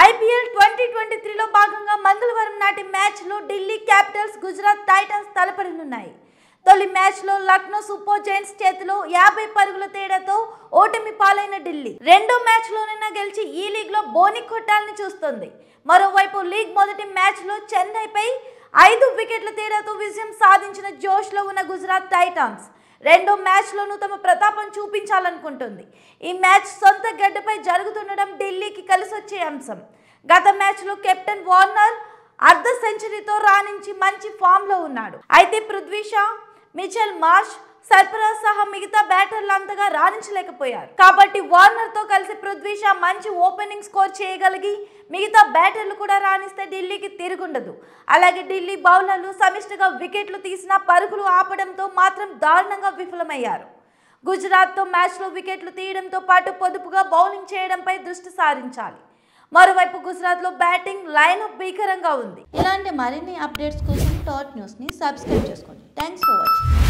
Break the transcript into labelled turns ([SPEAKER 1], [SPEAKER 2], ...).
[SPEAKER 1] IPL twenty twenty త్రీలో భాగంగా మంగళవారం నాటి మ్యాచ్లో ఢిల్లీ క్యాపిటల్స్ గుజరాత్ టైటన్స్ తలపడనున్నాయి తొలి మ్యాచ్లో లక్నో సూపర్ జైంట్స్ చేతిలో యాభై పరుగుల తేడాతో ఓటమి పాలైన ఢిల్లీ రెండో మ్యాచ్లోనైనా గెలిచి ఈ లీగ్లో బోని కొట్టాలని చూస్తోంది మరోవైపు లీగ్ మొదటి మ్యాచ్లో చెన్నైపై ఐదు వికెట్ల తేడాతో విజయం సాధించిన జోష్లో ఉన్న గుజరాత్ టైటాన్స్ రెండో మ్యాచ్లోనూ తమ ప్రతాపం చూపించాలనుకుంటుంది ఈ మ్యాచ్ సొంత గడ్డపై జరుగుతుండడం ఢిల్లీకి కలిసొచ్చే అంశం గత మ్యాచ్లో కెప్టెన్ వార్నర్ అర్ధ సెంచరీతో రాణించి మంచి ఫామ్లో ఉన్నాడు అయితే పృథ్వీ షా మిచెల్ మార్ష్ సర్ఫరాజ్ సహా మిగతా బ్యాటర్లు అంతగా రాణించలేకపోయారు కాబట్టి వార్నర్ తో కలిసి పృథ్వీ షా మంచి ఓపెనింగ్ స్కోర్ చేయగలిగి మిగతా బ్యాటర్లు కూడా రాణిస్తే ఢిల్లీకి తిరుగుండదు అలాగే ఢిల్లీ బౌలర్లు సమిష్టిగా వికెట్లు తీసిన పరుగులు ఆపడంతో మాత్రం దారుణంగా విఫలమయ్యారు గుజరాత్తో మ్యాచ్లో వికెట్లు తీయడంతో పాటు పొదుపుగా బౌలింగ్ చేయడంపై దృష్టి సారించాలి మరోవైపు గుజరాత్లో బ్యాటింగ్ లైనప్ భీకరంగా ఉంది ఇలాంటి మరిన్ని అప్డేట్స్ కోసం టాట్ న్యూస్ని సబ్స్క్రైబ్ చేసుకోండి థ్యాంక్స్ ఫర్ వాచింగ్